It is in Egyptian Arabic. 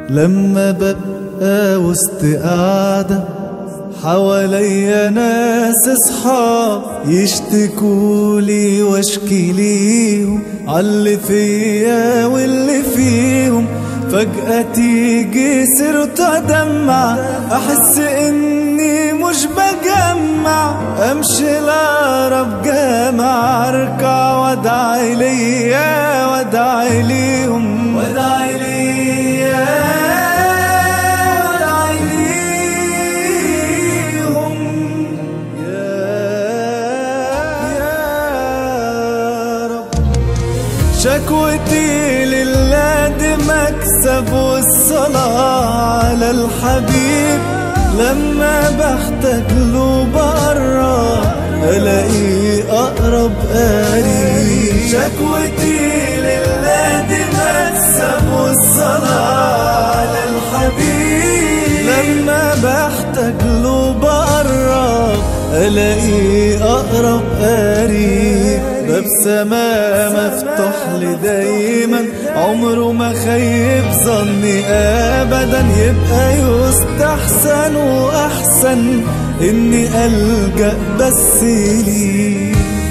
لما ببقى وسط قعدة حواليا ناس اصحاب يشتكولي واشكي ليهم عاللي فيا واللي فيهم فجأة تيجي سيرته دمع احس اني مش بجمع امشي لأقرب جامع اركع وادعي ليا وادعي ليهم وادعي ليا وادعي ليهم يا يا رب شكوتي لله دي مكسب والصلاة على الحبيب لما بحتاج له بقرب الاقيه اقرب قريب شكوتي لله دي مكسب والصلاة على الحبيب لما بحتاج له بقرب الاقيه اقرب قريب باب سما مفتوح لي دايما عمره ما خيب ظني ابدا يبقى يستحسن واحسن اني الجا بس ليه